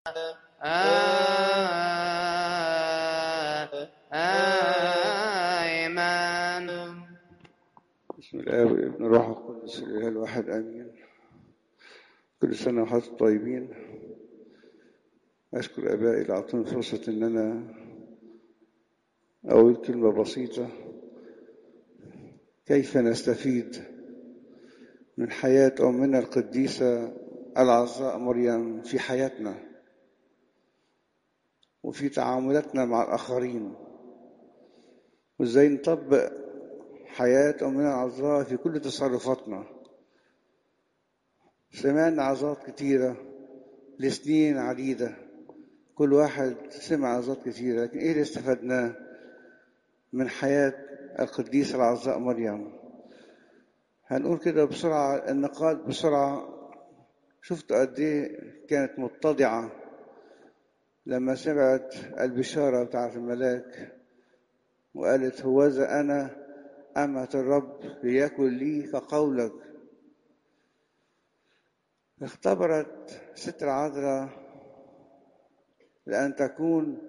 آمين بسم الله والابن الروح القدس الاله الواحد امين كل سنه وحضرتك طيبين اشكر ابائي اللي اعطوني فرصه ان انا اقول كلمه بسيطه كيف نستفيد من حياه امنا القديسه العذراء مريم في حياتنا وفي تعاملاتنا مع الاخرين وازاي نطبق حياة أمنا العذراء في كل تصرفاتنا سمعنا عظات كتيرة لسنين عديدة كل واحد سمع عظات كتيرة لكن إيه اللي استفدناه من حياة القديسة العذراء مريم هنقول كده بسرعة النقاط بسرعة شفتوا قد إيه كانت متضعة لما سمعت البشارة بتاعت الملاك وقالت هوذا أنا أمة الرب ليكن لي كقولك اختبرت ست العذراء لأن تكون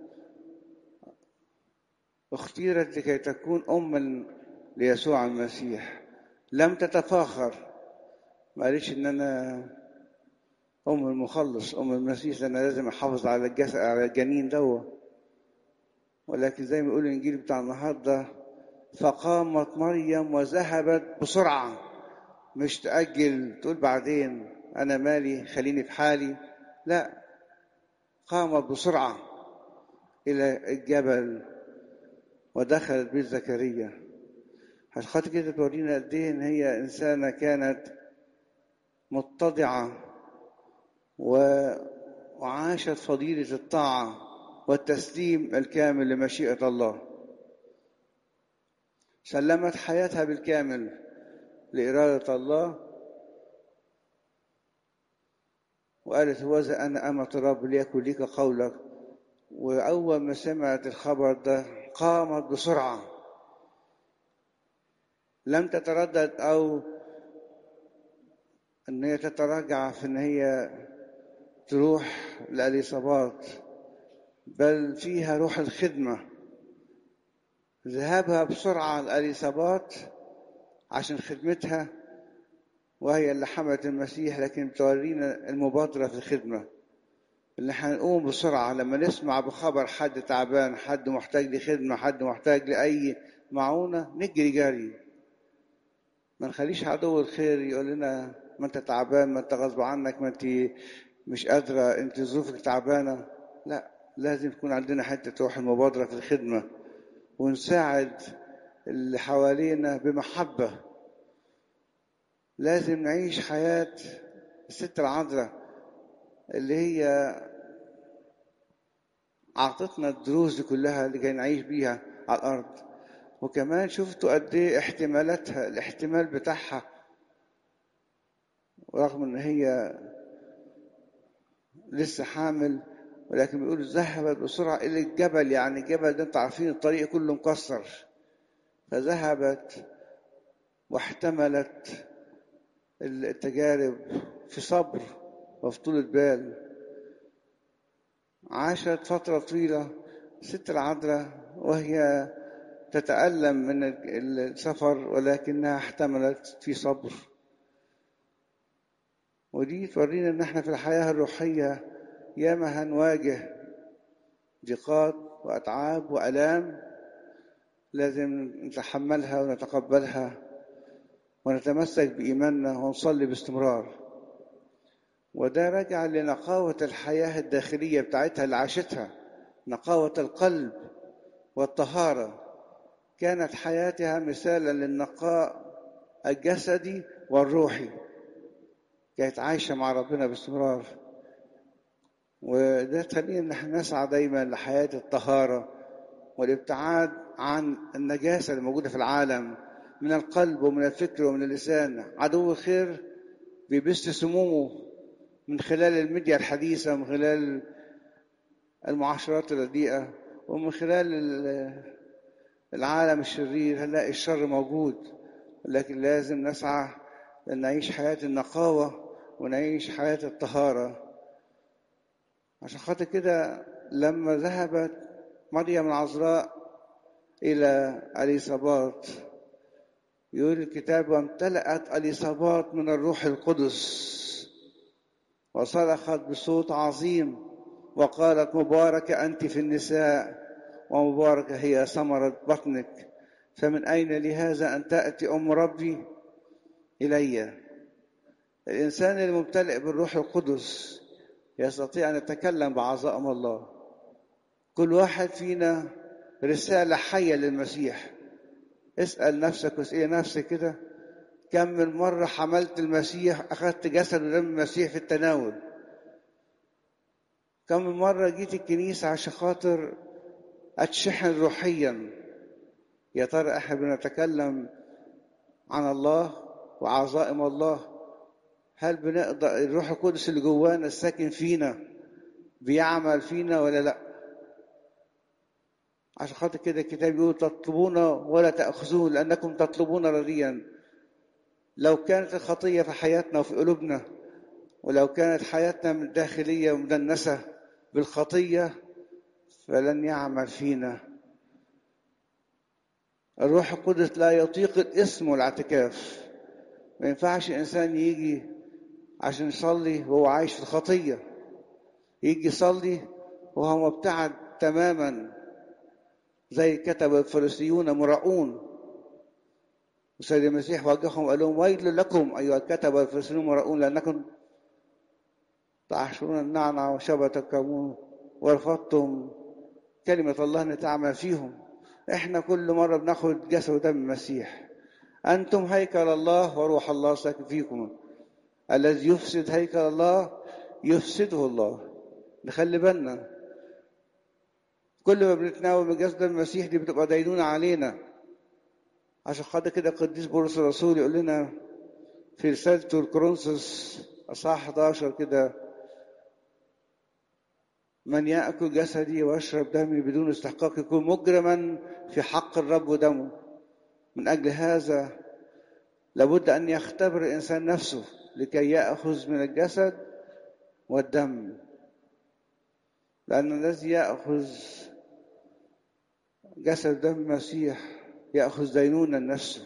اختيرت لكي تكون أما ليسوع المسيح لم تتفاخر ما قالتش إن أنا أم المخلص أم المسيح لأن لازم أحافظ على الجسد على الجنين دوا ولكن زي ما يقول الإنجيل بتاع النهارده فقامت مريم وذهبت بسرعة مش تأجل تقول بعدين أنا مالي خليني في حالي لا قامت بسرعة إلى الجبل ودخلت بيت زكريا عشان خاطر كده تورينا قد إيه إن هي إنسانة كانت متضعة و... وعاشت فضيلة الطاعة والتسليم الكامل لمشيئة الله سلمت حياتها بالكامل لإرادة الله وقالت هوذا أنا أمة الرب ليكن ليك قولك وأول ما سمعت الخبر ده قامت بسرعة لم تتردد أو أن هي تتراجع في أن هي تروح لأليصابات بل فيها روح الخدمه ذهابها بسرعة لأليصابات عشان خدمتها وهي اللي حملت المسيح لكن بتورينا المبادرة في الخدمة اللي هنقوم بسرعة لما نسمع بخبر حد تعبان حد محتاج لخدمة حد محتاج لأي معونة نجري جري ما نخليش عدو الخير يقول لنا ما انت تعبان ما انت غصب عنك ما انت مش قادرة انت ظروفك تعبانة لا لازم يكون عندنا حتة روح المبادرة في الخدمة ونساعد اللي حوالينا بمحبة لازم نعيش حياة الست العذراء اللي هي أعطتنا الدروس دي كلها اللي جاي نعيش بيها على الأرض وكمان شفتوا قد إيه احتمالاتها الاحتمال بتاعها رغم إن هي لسه حامل ولكن بيقول ذهبت بسرعة إلى الجبل يعني الجبل ده انتوا عارفين الطريق كله مكسر فذهبت واحتملت التجارب في صبر وفي طولة بال عاشت فترة طويلة ست العذراء وهي تتألم من السفر ولكنها احتملت في صبر ودي تورينا ان احنا في الحياة الروحية ياما هنواجه ضيقات وأتعاب وألام لازم نتحملها ونتقبلها ونتمسك بإيماننا ونصلي باستمرار وده راجع لنقاوة الحياة الداخلية بتاعتها اللي عاشتها نقاوة القلب والطهارة كانت حياتها مثالا للنقاء الجسدي والروحي كانت عايشة مع ربنا باستمرار وده تخلينا ان احنا نسعى دايما لحياه الطهاره والابتعاد عن النجاسه اللي موجوده في العالم من القلب ومن الفكر ومن اللسان عدو الخير بيبث سمومه من خلال الميديا الحديثه ومن خلال المعاشرات الرديئه ومن خلال العالم الشرير هنلاقي الشر موجود لكن لازم نسعى أن نعيش حياة النقاوة ونعيش حياة الطهارة عشان خاطر كده لما ذهبت مريم العذراء إلى أليصابات يقول الكتاب وامتلأت أليصابات من الروح القدس وصرخت بصوت عظيم وقالت مباركة أنت في النساء ومباركة هي ثمرة بطنك فمن أين لهذا أن تأتي أم ربي إلي الإنسان الممتلئ بالروح القدس يستطيع أن يتكلم بعظائم الله كل واحد فينا رسالة حية للمسيح اسأل نفسك واسأل نفسك كده كم من مرة حملت المسيح أخذت جسد ودم المسيح في التناول كم من مرة جيت الكنيسة عشان خاطر أتشحن روحيا يا ترى احنا بنتكلم عن الله وعظائم الله هل بنقدر الروح القدس اللي جوانا الساكن فينا بيعمل فينا ولا لا عشان خاطر كده الكتاب يقول تطلبون ولا تأخذون لأنكم تطلبون رديا لو كانت الخطية في حياتنا وفي قلوبنا ولو كانت حياتنا داخلية ومدنسة بالخطية فلن يعمل فينا الروح القدس لا يطيق الاسم والاعتكاف ما ينفعش الإنسان يجي عشان يصلي وهو عايش في الخطية يجي يصلي وهو مبتعد تماما زي كتب الفريسيون مراؤون وسيد المسيح واجههم وقال لهم ويل لكم أيها الكتب الفريسيون مراؤون لأنكم تعشرون النعنع وشبت الكمون ورفضتم كلمة الله أن تعمل فيهم احنا كل مرة بناخد جسد ودم المسيح أنتم هيكل الله وروح الله ساكن فيكم الذي يفسد هيكل الله يفسده الله نخلي بالنا كل ما بنتناول من جسد المسيح دي بتبقى دينونة علينا عشان خاطر كده القديس بولس الرسول يقول لنا في رسالته الكورنثوس اصحاح 11 كده من ياكل جسدي ويشرب دمي بدون استحقاق يكون مجرما في حق الرب ودمه من اجل هذا لابد ان يختبر الانسان نفسه لكي ياخذ من الجسد والدم لان الذي ياخذ جسد دم المسيح ياخذ دينونه نفسه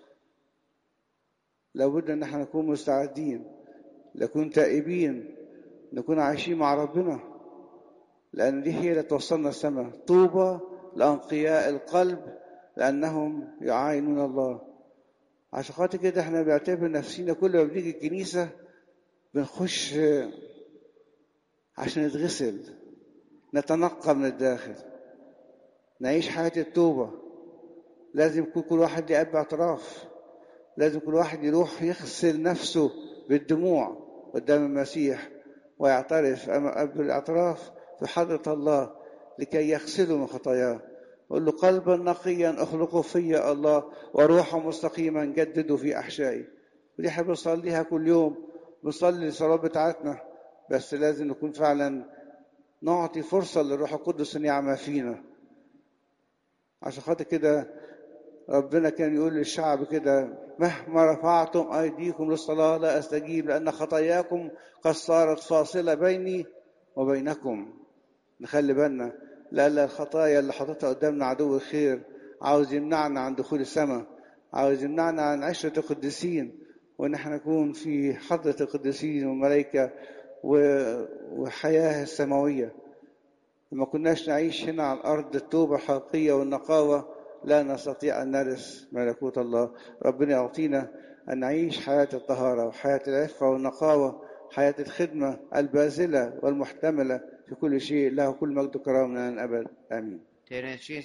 لابد ان احنا نكون مستعدين نكون تائبين نكون عايشين مع ربنا لأن دي هي اللي توصلنا السماء طوبى لأنقياء القلب لأنهم يعاينون الله عشان خاطر كده احنا بنعتبر نفسينا كل ما بنيجي الكنيسة بنخش عشان نتغسل نتنقى من الداخل نعيش حياة التوبة لازم يكون كل واحد ليه قلب اعتراف لازم كل واحد يروح يغسل نفسه بالدموع قدام المسيح ويعترف أما قبل الاعتراف في حضرة الله لكي يغسله من خطاياه قل له قلبا نقيا اخلقه في الله وروحا مستقيما جدده في احشائي ودي احنا بنصليها كل يوم بنصلي الصلاه بتاعتنا بس لازم نكون فعلا نعطي فرصه للروح القدس ان يعمل فينا عشان خاطر كده ربنا كان يقول للشعب كده مهما رفعتم ايديكم للصلاه لا استجيب لان خطاياكم قد صارت فاصله بيني وبينكم نخلي بالنا لأن الخطايا اللي حاططها قدامنا عدو الخير عاوز يمنعنا عن دخول السماء عاوز يمنعنا عن عشرة القديسين وإن احنا نكون في حضرة القديسين والملائكة وحياة السماوية لما كناش نعيش هنا على الأرض التوبة الحقيقية والنقاوة لا نستطيع أن نرث ملكوت الله ربنا يعطينا أن نعيش حياة الطهارة وحياة العفة والنقاوة حياة الخدمة الباذلة والمحتملة في كل شيء له كل مجد وكرامة من الأبد آمين Teresis